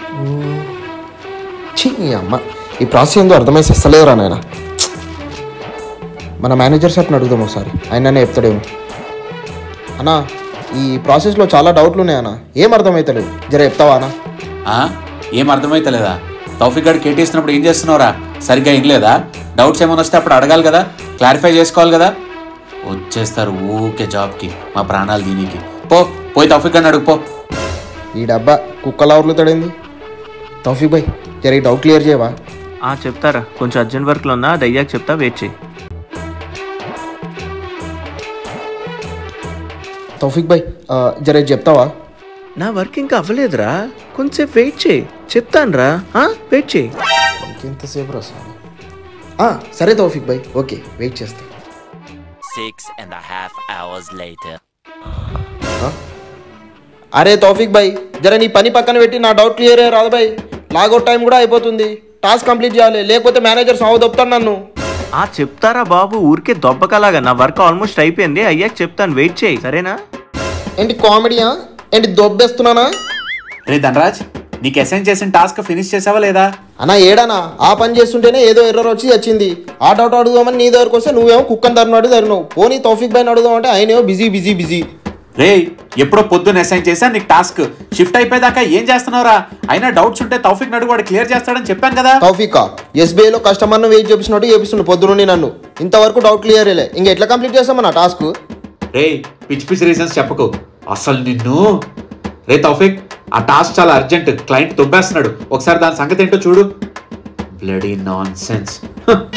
ఛీ ఈ అమ్మ ఈ ప్రాసెస్ ఏందో అర్థమై సస్తలేదురా నాయన మన మేనేజర్ సార్ని అడుగుదాం ఒకసారి ఆయననే చెప్తాడేమో అన్నా ఈ ప్రాసెస్లో చాలా డౌట్లు ఉన్నాయి అన్న ఏం అర్థమవుతలేదు జర చెప్తావా అన్న ఆ? ఏం అర్థమైతలేదా తౌఫిక్ గారు కేటీసినప్పుడు ఏం చేస్తున్నావురా సరిగ్గా ఇనలేదా డౌట్స్ ఏమైనా వస్తే అప్పుడు అడగాలి కదా క్లారిఫై చేసుకోవాలి కదా వచ్చేస్తారు ఊకే జాబ్కి మా ప్రాణాలు దీనికి పో పోయి తౌఫిక్ గారిని అడుగు పో ఈ డబ్బా కుక్కలా ఉరులుతాడేంది తౌఫీక్ భాయ్ జర ఈ డౌట్ క్లియర్ చేయవా ఆ చెప్తారా కొంచెం అర్జెంట్ వర్క్లో ఉన్నా అది అయ్యాక చెప్తా వెయిట్ చేయి తౌఫీక్ భాయ్ ఆ, జర ఇది చెప్తావా నా వర్క్ ఇంకా అవ్వలేదురా కొంచెంసేపు వెయిట్ చేయి చెప్తానురా వెయిట్ చేయి ఇంకెంతసేపు రా స్వామి ఆ, సరే తౌఫీక్ భాయ్ ఓకే వెయిట్ చేస్తా Six and a half hours later. అరే తౌఫీక్ భాయ్ జర నీ పని పక్కన పెట్టి నా డౌట్ క్లియర్ అయ్యే రాదు భాయ్ లాగౌట్ టైం కూడా అయిపోతుంది టాస్క్ కంప్లీట్ చేయాలి లేకపోతే మేనేజర్ సాగు దొప్పుతాను నన్ను ఆ చెప్తారా బాబు ఊరికే దొబ్బకలాగా నా వర్క్ ఆల్మోస్ట్ అయిపోయింది అయ్యాక చెప్తాను వెయిట్ చేయి సరేనా ఏంటి కామెడీయా ఏంటి దొబ్బేస్తున్నానా రే ధనరాజ్ నీకు అసైన్ చేసిన టాస్క్ ఫినిష్ చేసావా లేదా అన్నా ఏడానా ఆ పని చేస్తుంటేనే ఏదో ఎర్రర్ వచ్చి వచ్చింది ఆ డౌట్ అడుగుదామని నీ దగ్గరకు వస్తే నువ్వేమో కుక్కని ధరినాడు ధరినావు పోనీ తౌఫీక్ భాయ్ అడుగుదామంటే ఆయనేమో బిజీ బిజీ బిజీ రే ఎప్పుడో పొద్దున్న అసైన్ చేశా నీకు టాస్క్ షిఫ్ట్ అయిపోయేదాకా ఏం చేస్తున్నావురా అయినా డౌట్స్ ఉంటే తౌఫిక్ నడుగు వాడు క్లియర్ చేస్తాడని చెప్పాను కదా తౌఫీకా ఎస్బీఐలో కస్టమర్ను వెయిట్ చేపిస్తున్నట్టు చేపిస్తుండు పొద్దునుండి నన్ను ఇంతవరకు డౌట్ క్లియర్ అయ్యలే ఇంకా ఎట్లా కంప్లీట్ చేస్తామన్నా టాస్క్ రే పిచ్చి పిచ్చి రీజన్స్ చెప్పకు అసలు నిన్ను రే తౌఫిక్ ఆ టాస్క్ చాలా అర్జెంట్ క్లయింట్ దుబ్బేస్తున్నాడు ఒకసారి దాని సంగతి ఏంటో చూడు బ్లడీ నాన్ సెన్స్